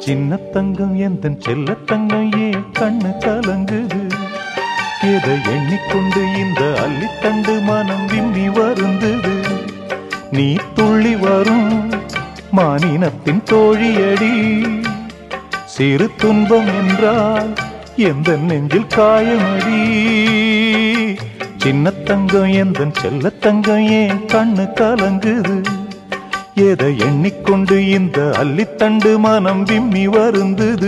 சின்ன தங்கம் எந்த செல்ல தங்கம் ஏன் கண்ணு கலங்குது எதை எண்ணிக்கொண்டு இந்த அள்ளித்தண்டு மனம் விம்மி வருந்தது நீ துள்ளி வரும் மானினத்தின் தோழியடி சிறு துன்பம் என்றால் எந்த நெஞ்சில் காயமடி சின்ன தங்கம் எந்த செல்ல தங்கம் ஏன் கண்ணு கலங்குது எதை எண்ணிக்கொண்டு இந்த அள்ளித்தண்டு மனம் விம்மி வருந்தது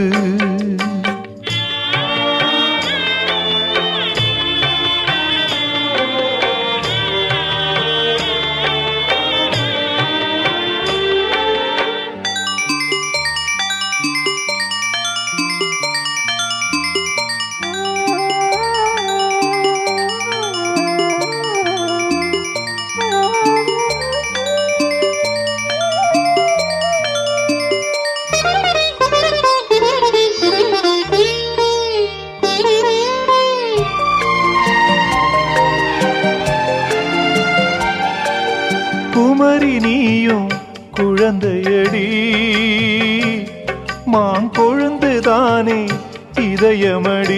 குமரி நீயும் குழந்தையடி மாங்கொழுந்துதானே இதயமடி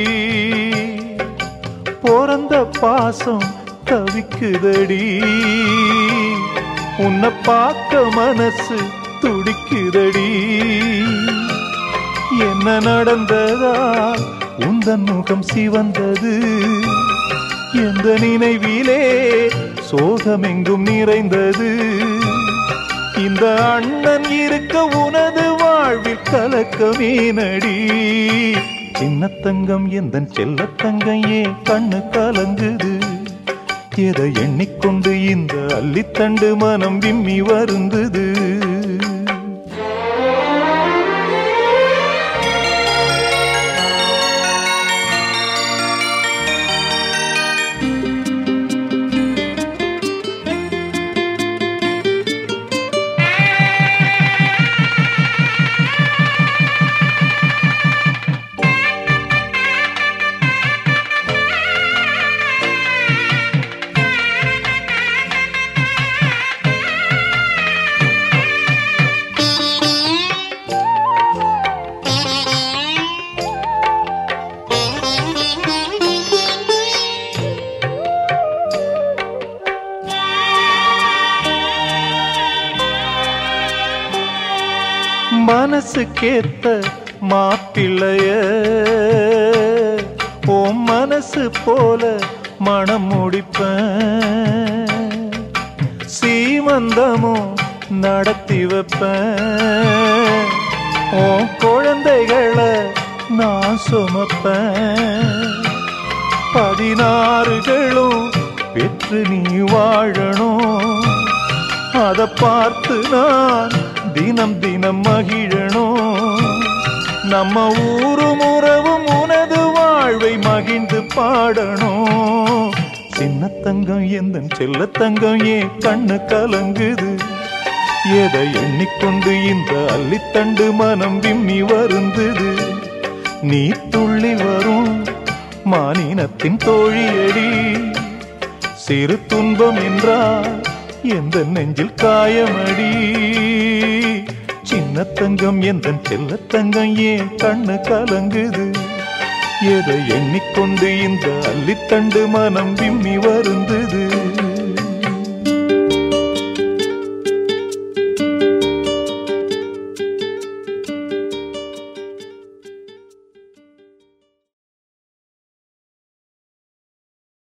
பிறந்த பாசம் தவிக்குதடி உன்னை பார்க்க மனசு துடிக்குதடி என்ன நடந்ததா உந்தன் முகம் சிவந்தது எந்த நினைவிலே சோகமெங்கும் நிறைந்தது இந்த அண்ணன் இருக்க உனது வாழ்வில் கலக்கமே நடி சின்ன தங்கம் எந்த செல்ல தங்கம் ஏன் கண்ணு கலங்குது எதை எண்ணிக்கொண்டு இந்த அள்ளித்தண்டு மனம் விம்மி வருந்தது மனசுக்கேத்த மாப்பிள்ளைய ஓ மனசு போல மனம் முடிப்பேன் சீமந்தமும் நடத்தி வைப்பேன் ஓ குழந்தைகளை நான் சுமப்பேன் பதினாறுகளும் பெற்று நீ வாழணும் அத பார்த்து நான் தினம் தினம் மகிழணும் நம்ம ஊரும் உறவும் உனது வாழ்வை மகிழ்ந்து பாடணும் சின்ன தங்கம் எந்த செல்ல தங்கம் ஏன் கண்ணு கலங்குது எதை எண்ணிக்கொண்டு இந்த அள்ளித்தண்டு மனம் விம்மி வருந்தது நீ துள்ளி வரும் மானினத்தின் தோழியடி சிறு துன்பம் என்றால் எந்த நெஞ்சில் காயமடி சின்ன தங்கம் எந்த செல்ல தங்கம் ஏன் கண்ணு கலங்குது எதை எண்ணிக்கொண்டு இந்த அள்ளித்தண்டு மனம் விம்மி வருந்தது